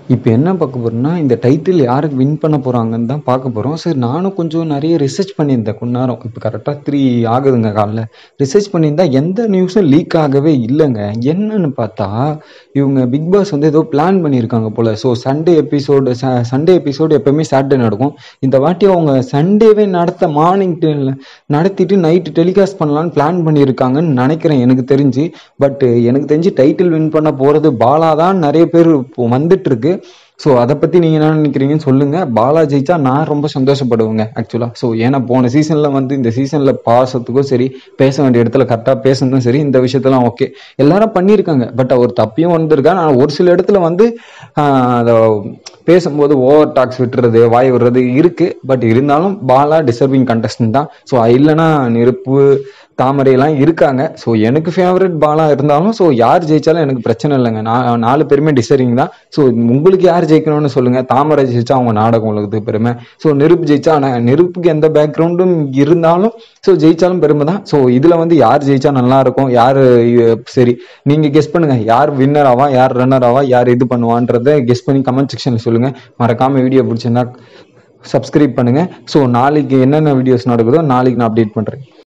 இப்போ என்ன பார்க்க போறோம்னா இந்த டைட்டில் யாருக்கு வின் பண்ண போகிறாங்கன்னு தான் பார்க்க போகிறோம் சரி நானும் கொஞ்சம் நிறைய ரிசர்ச் பண்ணியிருந்தேன் கொஞ்ச நேரம் இப்போ கரெக்டாக த்ரீ ஆகுதுங்க காலைல ரிசர்ச் பண்ணியிருந்தா எந்த நியூஸும் லீக் ஆகவே இல்லைங்க என்னன்னு பார்த்தா இவங்க பிக் பாஸ் வந்து ஏதோ பிளான் பண்ணியிருக்காங்க போல் so Sunday episode Sunday episode எப்போவுமே சாட்டர்டே நடக்கும் இந்த வாட்டி அவங்க சண்டேவே நடத்த மார்னிங் நடத்திட்டு நைட்டு டெலிகாஸ்ட் பண்ணலான்னு பிளான் பண்ணியிருக்காங்கன்னு நினைக்கிறேன் எனக்கு தெரிஞ்சு பட் எனக்கு தெரிஞ்சு டைட்டில் வின் பண்ண போகிறது பாலா தான் நிறைய பேர் இப்போ வந்துட்டு இருக்கு ஸோ அதை பற்றி நீங்கள் என்ன நினைக்கிறீங்கன்னு சொல்லுங்கள் பாலா ஜெயிச்சா நான் ரொம்ப சந்தோஷப்படுவேங்க ஆக்சுவலாக ஸோ ஏன்னா போன சீசனில் வந்து இந்த சீசனில் பாசத்துக்கும் சரி பேச வேண்டிய இடத்துல கரெக்டாக பேசுனதும் சரி இந்த விஷயத்தெல்லாம் ஓகே எல்லாரும் பண்ணியிருக்காங்க பட் அவர் தப்பியும் வந்திருக்கா நான் ஒரு சில இடத்துல வந்து ஆஹ், அதை பேசும்போது ஓவர் டாக்ஸ் விட்டுறது வாய் விடுறது இருக்கு பட் இருந்தாலும் பாலா டிசர்விங் கண்டஸ்டன் தான் ஸோ இல்லைன்னா நெருப்பு தாமரையெல்லாம் இருக்காங்க ஸோ எனக்கு ஃபேவரட் பாலா இருந்தாலும் ஸோ யார் ஜெயிச்சாலும் எனக்கு பிரச்சனை இல்லைங்க நான் நாலு பேருமே டிசர்விங் தான் ஸோ உங்களுக்கு யார் ஜெயிக்கணும்னு சொல்லுங்க தாமரை ஜெயிச்சா அவங்க நாடகம் உலகத்துக்கு பெருமை ஸோ நெருப்பு ஜெயிச்சா ஆனால் நெருப்புக்கு எந்த பேக்ரவுண்டும் இருந்தாலும் ஸோ ஜெயிச்சாலும் பெருமை தான் ஸோ இதில் வந்து யார் ஜெயிச்சா நல்லா இருக்கும் யார் சரி நீங்கள் கெஸ் பண்ணுங்க யார் வின்னர் ஆவா யார் ரன்னர் ஆவா யார் இது பண்ணுவான்றதை கெஸ் பண்ணி கமெண்ட் செக்ஷனில் சொல்லுங்க மறக்காம வீடியோ பிடிச்சிருந்தா சப்ஸ்கிரைப் பண்ணுங்க ஸோ நாளைக்கு என்னென்ன வீடியோஸ் நடக்குதோ நாளைக்கு நான் அப்டேட் பண்ணுறேன்